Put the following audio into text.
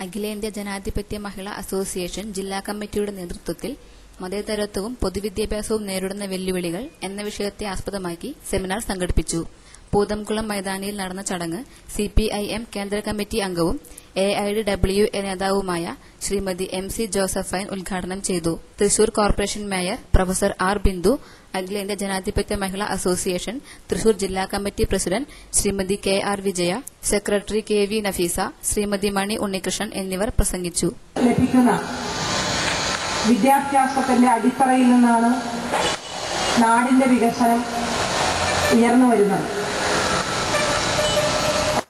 അഖിലേന്ത്യാ ജനാധിപത്യ മഹിളാ അസോസിയേഷൻ ജില്ലാ കമ്മിറ്റിയുടെ നേതൃത്വത്തിൽ മതേതരത്വവും പൊതുവിദ്യാഭ്യാസവും നേരിടുന്ന വെല്ലുവിളികൾ എന്ന വിഷയത്തെ ആസ്പദമാക്കി സെമിനാർ സംഘടിപ്പിച്ചു പൂതംകുളം മൈതാനിയിൽ നടന്ന ചടങ്ങ് സി പി ഐ എം കേന്ദ്ര കമ്മിറ്റി അംഗവും എ ഐ ഡി ഡബ്ല്യു നേതാവുമായ ശ്രീമതി എം സി ജോസഫൈൻ ഉദ്ഘാടനം ചെയ്തു Thrissur corporation mayor professor R Bindu അഖിലേന്ത്യാ ജനാധിപത്യ മഹിളാ അസോസിയേഷൻ തൃശൂർ ജില്ലാ committee president Shrimathi K R Vijaya secretary K V Nafeesa Shrimathi Mani Unnikrishnan എന്നിവർ പ്രസംഗിച്ചു ലഭിക്കുന്ന വിദ്യാഭ്യാസത്തിന്റെ അടിത്തറയിൽ നിന്നാണ് നാടിന്റെ വികസനം ഉയർന്നു വരുന്നത്